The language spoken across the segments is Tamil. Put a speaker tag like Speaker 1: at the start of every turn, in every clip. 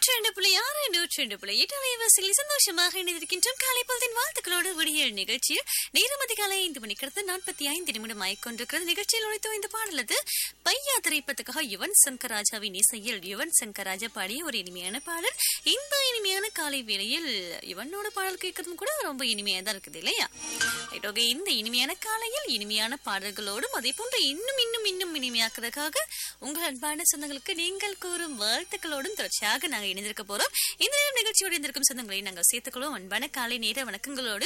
Speaker 1: நூற்றி ரெண்டு புள்ளி ஆறு நூற்றி ரெண்டு புள்ளி எட்டு அலைவாசியில் சந்தோஷமாக இணைந்திருக்கின்றோம் காலை பொழுதின் வாழ்த்துக்களோடு விடியல் நிகழ்ச்சியில் நேரம் அதிகாலை ஐந்து மணிக்கிறது நாற்பத்தி ஐந்து நிமிடம் ஆயிக்கொண்டிருக்கிறது நிகழ்ச்சியில் உழைத்த இந்த பாடலது பையா திரைப்படத்துக்காக யுவன் சங்கர் ராஜாவின் இசையில் யுவன் சங்கர் ராஜா பாடிய ஒரு இனிமையான பாடல் இந்த இனிமையான காலை வேளையில் யுவனோட பாடல் கேட்கறதும் கூட ரொம்ப இனிமையா தான் இருக்குது இல்லையா Right, okay. இந்த இனிமையான காலையில் இனிமையான பாடல்களோடும் அதே போன்று இன்னும் இன்னும் இன்னும் இனிமையாக்குறதுக்காக உங்கள் அன்பான சொந்தங்களுக்கு நீங்கள் கூறும் வாழ்த்துக்களோடும் தொடர்ச்சியாக நாங்கள் இணைந்திருக்க போறோம் இந்த நேரம் நிகழ்ச்சியோடு இருந்திருக்கும் சொந்தங்களை நாங்கள் சேர்த்துக்கொள்வோம் அன்பான காலை நேர வணக்கங்களோடு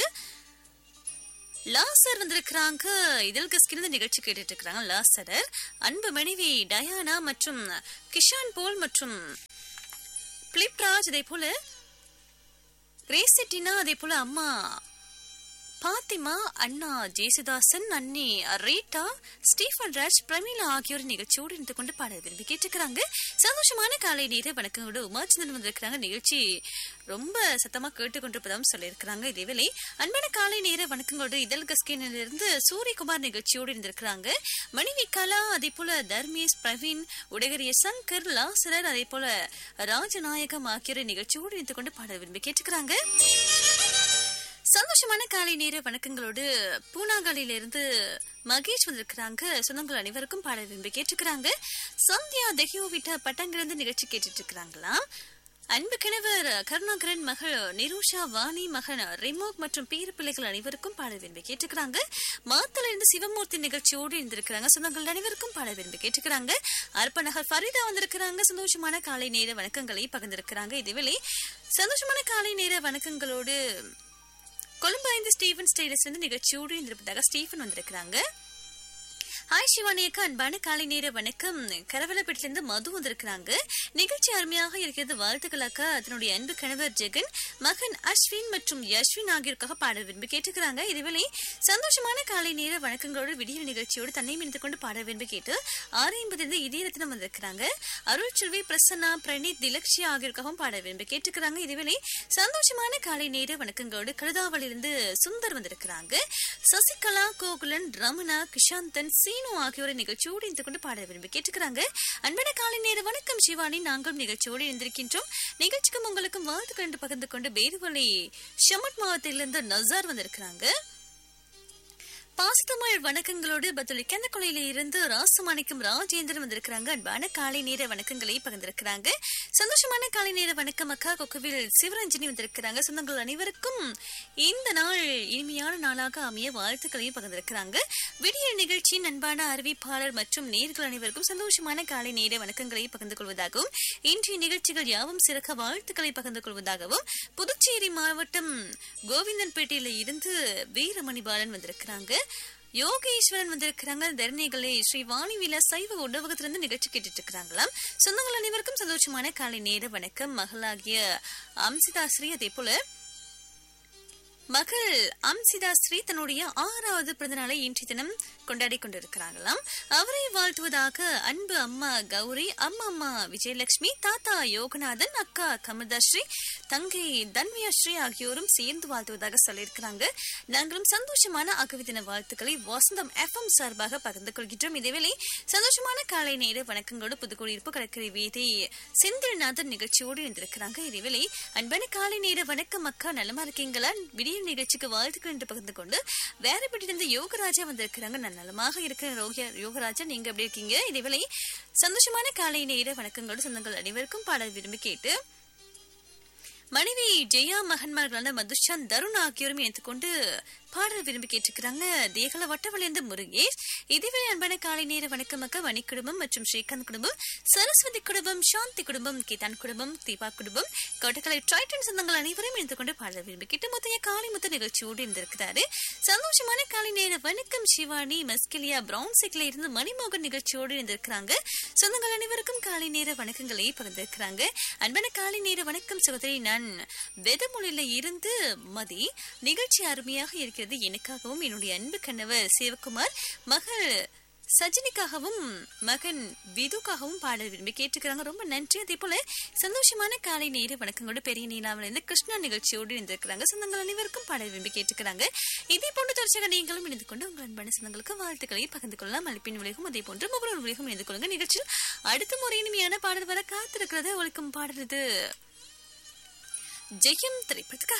Speaker 1: லாசர் வந்திருக்கிறாங்க இதழ் கஸ்கிருந்து நிகழ்ச்சி கேட்டுட்டு இருக்கிறாங்க லாசரர் அன்பு மனைவி டயானா மற்றும் கிஷான் போல் மற்றும் பிலிப்ராஜ் அதே போல கிரேசிட்டினா அதே போல அம்மா பாத்திமா அண்ணா ஜேசுதாசன் அண்ணி ரீட்டா ஸ்டீஃபன் ராஜ் பிரமீளா ஆகியோர் நிகழ்ச்சியோடு இருந்து கொண்டு பாட விரும்பி கேட்டுக்கிறாங்க சந்தோஷமான காலை நேர வணக்கங்களோடு உமாச்சந்திரன் வந்திருக்கிறாங்க நிகழ்ச்சி ரொம்ப சத்தமா கேட்டுக்கொண்டிருப்பதாகவும் சொல்லியிருக்கிறாங்க இதேவேளை அன்பான காலை நேர வணக்கங்களோடு இதழ் கஸ்கினிலிருந்து சூரியகுமார் நிகழ்ச்சியோடு இருந்திருக்கிறாங்க மனைவி கலா அதே போல தர்மேஷ் பிரவீன் உடகரிய சங்கர் லாசரர் அதே போல ராஜநாயகம் ஆகியோர் நிகழ்ச்சியோடு இருந்து கொண்டு பாட விரும்பி கேட்டுக்கிறாங்க சந்தோஷமான காலை நேர வணக்கங்களோடு பூனாகாலிலிருந்து மகேஷ் வந்திருக்கிறாங்க சொந்தங்கள் அனைவருக்கும் பாட விரும்பி கேட்டுக்கிறாங்க சந்தியா தெஹியோவிட்ட பட்டங்கிருந்து நிகழ்ச்சி கேட்டுட்டு இருக்கிறாங்களாம் அன்பு கிணவர் கருணாகரன் மகள் நிரூஷா வாணி மகன் ரிமோக் மற்றும் பேரு பிள்ளைகள் அனைவருக்கும் பாட விரும்பி கேட்டுக்கிறாங்க மாத்தல இருந்து சிவமூர்த்தி நிகழ்ச்சியோடு இருந்திருக்கிறாங்க சொந்தங்கள் அனைவருக்கும் பாட விரும்பி கேட்டுக்கிறாங்க அர்ப்பநகர் ஃபரிதா வந்திருக்கிறாங்க சந்தோஷமான காலை நேர வணக்கங்களை பகிர்ந்திருக்கிறாங்க இதுவேளை சந்தோஷமான காலை நேர வணக்கங்களோடு கொழும்பு ஐந்து ஸ்டீவன் ஸ்டைலஸ் இருந்து நிகழ்ச்சியோடு இருந்திருப்பதாக ஸ்டீஃபன் வந்திருக்கிறாங்க ஹாய் சிவானியக்கு அன்பான காலை நேர வணக்கம் கரவலப்பேட்டிலிருந்து மது வந்திருக்கிறாங்க நிகழ்ச்சி அருமையாக இருக்கிறது வாழ்த்துக்களாக்க அதனுடைய அன்பு கணவர் ஜெகன் மகன் அஸ்வின் மற்றும் யஸ்வின் ஆகியோருக்காக பாட விரும்பி கேட்டுக்கிறாங்க இதுவேளை சந்தோஷமான காலை நேர வணக்கங்களோடு விடியல் நிகழ்ச்சியோடு தன்னை மினித்து கொண்டு பாட விரும்பி கேட்டு ஆறு ஐம்பது இதயரத்தினம் வந்திருக்கிறாங்க அருள் செல்வி பிரசன்னா பிரணீத் திலக்ஷியா ஆகியோருக்காகவும் பாட விரும்பி கேட்டுக்கிறாங்க இதுவேளை சந்தோஷமான காலை நேர வணக்கங்களோடு கழுதாவலிருந்து சுந்தர் வந்திருக்கிறாங்க சசிகலா கோகுலன் ரமணா கிஷாந்தன் சீனு ஆகியோரை நிகழ்ச்சியோடு இருந்து கொண்டு பாட விரும்பி கேட்டுக்கிறாங்க அன்பான காலை நேர வணக்கம் சிவானி நாங்களும் நிகழ்ச்சியோடு இருந்திருக்கின்றோம் நிகழ்ச்சிக்கும் உங்களுக்கும் வாழ்த்துக்கள் என்று பகிர்ந்து கொண்டு பேருவலை ஷமட் மாவட்டத்திலிருந்து நசார் வந்திருக்கிறாங்க பாசத்தமிழ் வணக்கங்களோடு பத்துலி கெந்தக்குலையில இருந்து ராசமாணிக்கம் ராஜேந்திரன் வந்திருக்கிறாங்க அன்பான காலை நேர வணக்கங்களை பகிர்ந்திருக்கிறாங்க சந்தோஷமான காலை நேர வணக்கம் அக்கா கொக்குவில் சிவரஞ்சனி வந்திருக்கிறாங்க சொந்தங்கள் அனைவருக்கும் இந்த நாள் இனிமையான நாளாக அமைய வாழ்த்துக்களையும் பகிர்ந்திருக்கிறாங்க விடியல் நிகழ்ச்சியின் அன்பான அறிவிப்பாளர் மற்றும் நேர்கள் அனைவருக்கும் சந்தோஷமான காலை நேர வணக்கங்களை பகிர்ந்து கொள்வதாகவும் இன்றைய நிகழ்ச்சிகள் யாவும் சிறக்க வாழ்த்துக்களை பகிர்ந்து கொள்வதாகவும் புதுச்சேரி மாவட்டம் கோவிந்தன்பேட்டையில இருந்து வீரமணி பாலன் வந்திருக்கிறாங்க யோகேஸ்வரன் வந்திருக்கிறாங்க தர்ணிகளே ஸ்ரீ வாணிவில சைவ உணவகத்திலிருந்து நிகழ்ச்சி கேட்டுட்டு இருக்கிறாங்களாம் சொந்தங்கள் அனைவருக்கும் சந்தோஷமான காலை நேர வணக்கம் மகளாகிய அம்சிதாஸ்ரீ அதே போல மகள் அம்சிதாஸ்ரீ தன்னுடைய ஆறாவது பிறந்தநாளை இன்றைய தினம் கொண்டாடி கொண்டிருக்கிறாங்களாம் அவரை வாழ்த்துவதாக அன்பு அம்மா கௌரி அம்மா அம்மா விஜயலட்சுமி தாத்தா யோகநாதன் அக்கா கமதாஸ்ரீ தங்கை தன்வியாஸ்ரீ ஆகியோரும் சேர்ந்து வாழ்த்துவதாக சொல்லியிருக்கிறாங்க நாங்களும் சந்தோஷமான அகவி தின வாழ்த்துக்களை வசந்தம் எஃப்எம் சார்பாக பகிர்ந்து கொள்கின்றோம் இதேவேளை சந்தோஷமான காலை நேர வணக்கங்களோடு புதுக்குடியிருப்பு கடற்கரை வீதி செந்தில்நாதன் நிகழ்ச்சியோடு இருந்திருக்கிறாங்க இதேவேளை அன்பான காலை நேர வணக்கம் அக்கா நலமா இருக்கீங்களா விடிய நிகழ்ச்சிக்கு வாழ்த்துக்கள் என்று பகிர்ந்து கொண்டு வேறப்பட்டிருந்து யோகராஜா வந்திருக்கிறாங்க நான் நலமாக இருக்கிறேன் ரோகியா யோகராஜா நீங்க எப்படி இருக்கீங்க இதேவேளை சந்தோஷமான காலை நேர வணக்கங்களோடு சொந்தங்கள் அனைவருக்கும் பாட விரும்பி கேட்டு மனைவி ஜெயா மகன்மார்களான மதுஷான் தருண் ஆகியோரும் இணைத்துக்கொண்டு பாடல் விரும்பி கேட்டிருக்கிறாங்க தேகல வட்டவழிந்து முருகேஷ் இதேவேளை அன்பான காலை நேர வணக்கம் அக்கா வணி குடும்பம் மற்றும் ஸ்ரீகாந்த் குடும்பம் சரஸ்வதி குடும்பம் சாந்தி குடும்பம் கீதான் குடும்பம் தீபா குடும்பம் கோட்டக்கலை ட்ரைட்டன் சொந்தங்கள் அனைவரும் இணைந்து கொண்டு பாடல் விரும்பி கேட்டு முத்தைய காலை முத்த நிகழ்ச்சியோடு இருந்திருக்கிறாரு சந்தோஷமான காலை நேர வணக்கம் சிவானி மஸ்கிலியா பிரவுன் சிக்ல இருந்து மணிமோகன் நிகழ்ச்சியோடு இருந்திருக்கிறாங்க சொந்தங்கள் அனைவருக்கும் காலை நேர வணக்கங்களை பகிர்ந்திருக்கிறாங்க அன்பான காலை நேர வணக்கம் சகோதரி நான் வெதமொழியில இருந்து மதி நிகழ்ச்சி அருமையாக இருக்கிறது எனக்காகவும் என்னுடைய அன்பு கணவர் சிவகுமார் மகள் சஜினிக்காகவும் மகன் விதுக்காகவும் பாடல் விரும்பி கேட்டுக்கிறாங்க ரொம்ப நன்றி அதே போல சந்தோஷமான காலை நேர வணக்கங்களோடு பெரிய நீலாவில் இருந்து கிருஷ்ணா நிகழ்ச்சியோடு இருந்திருக்கிறாங்க சொந்தங்கள் அனைவருக்கும் பாடல் விரும்பி கேட்டுக்கிறாங்க இதே போன்று தொடர்ச்சியாக நீங்களும் இணைந்து கொண்டு உங்கள் அன்பான சொந்தங்களுக்கு வாழ்த்துக்களை பகிர்ந்து கொள்ளலாம் அளிப்பின் விலையும் அதே போன்று முகநூல் விலையும் இணைந்து கொள்ளுங்க நிகழ்ச்சியில் அடுத்த முறை இனிமையான பாடல் வர காத்திருக்கிறது ஒழிக்கும் பாடல் இது ஜெயம் திரைப்படத்துக்காக